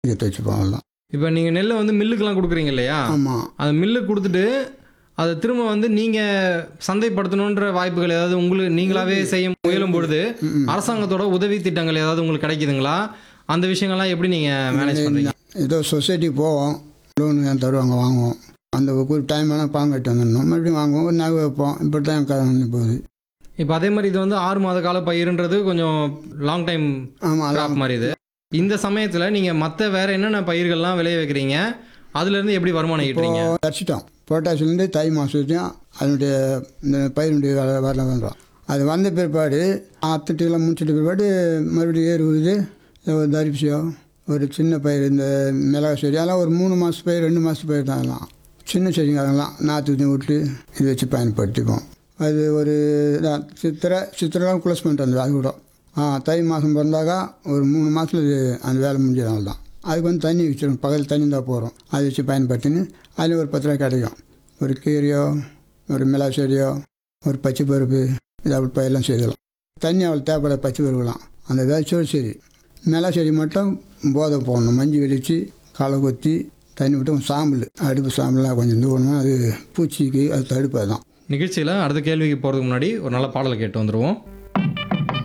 எடுத்து வச்சுப்போம் அவ்வளோதான் இப்போ நீங்கள் நெல்லை வந்து மில்லுக்கெல்லாம் கொடுக்குறீங்க இல்லையா ஆமாம் அந்த மில்லுக்கு கொடுத்துட்டு அதை திரும்ப வந்து நீங்கள் சந்தைப்படுத்தணுன்ற வாய்ப்புகள் ஏதாவது உங்களுக்கு நீங்களாவே செய்ய முயலும் பொழுது அரசாங்கத்தோட உதவி திட்டங்கள் ஏதாவது உங்களுக்கு கிடைக்குதுங்களா அந்த விஷயங்கள்லாம் எப்படி நீங்கள் மேனேஜ் பண்ணுறீங்க ஏதோ சொசைட்டி போவோம் லோன் தருவாங்க வாங்குவோம் அந்த ஒரு டைம் வேணால் பணம் கட்டி வந்துடணும் மறுபடியும் வாங்குவோம் ஒரு நகை வைப்போம் இப்படி தான் கடன் போகுது இப்போ அதே மாதிரி இது வந்து ஆறு மாத கால பயிருன்றது கொஞ்சம் லாங் டைம் ஆமாம் அதான் கிராப் மாதிரி இது இந்த சமயத்தில் நீங்கள் மற்ற வேற என்னென்ன பயிர்கள்லாம் விளைய வைக்கிறீங்க அதுலேருந்து எப்படி வருமானம் ஈட்டுறீங்க இப்போ தரிச்சிட்டோம் புரட்டாசிலேருந்து தை மாதம் வரைக்கும் அதனுடைய இந்த பயிருடைய வேலை வரல வந்துடும் அது வந்த பிற்பாடு அத்தட்டிலாம் முடிச்சிட்ட பிற்பாடு மறுபடியும் ஏறு உழுது ஒரு தரிசியோ ஒரு சின்ன பயிர் இந்த மிளகா செடி அதெல்லாம் ஒரு மூணு மாதத்து பயிர் ரெண்டு மாதத்து பயிர் தான் அதெல்லாம் சின்ன செடிங்க அதெல்லாம் நாற்று ஊற்றி விட்டு இது வச்சு பயன்படுத்திப்போம் அது ஒரு இதான் சித்திரை சித்திரைலாம் க்ளோஸ் பண்ணிட்டு வந்தது அது கூட ஆ தை மாதம் பிறந்தாக்கா ஒரு மூணு மாதத்துல இது அந்த வேலை முடிஞ்சிடும் தான் அதுக்கு வந்து தண்ணி வச்சிடும் பகல் தண்ணி தான் போகிறோம் அதை வச்சு பயன்படுத்தின்னு அதில் ஒரு பத்து ரூபா கிடைக்கும் ஒரு கீரையோ ஒரு மிளகா செடியோ ஒரு பச்சை பருப்பு இது அப்படி பயிரெல்லாம் செய்யலாம் தண்ணி அவ்வளோ தேவைப்பட பச்சை பருப்புலாம் அந்த விதைச்சோடு சரி மிளகா செடி மட்டும் போதை போடணும் மஞ்சள் வெளிச்சு களை கொத்தி தண்ணி விட்டு சாம்பல் அடுப்பு சாம்பல்லாம் கொஞ்சம் தூவணும் அது பூச்சிக்கு அது தடுப்பு தான் நிகழ்ச்சியில் அடுத்த கேள்விக்கு போகிறதுக்கு முன்னாடி ஒரு நல்ல பாடலை கேட்டு வந்துடுவோம்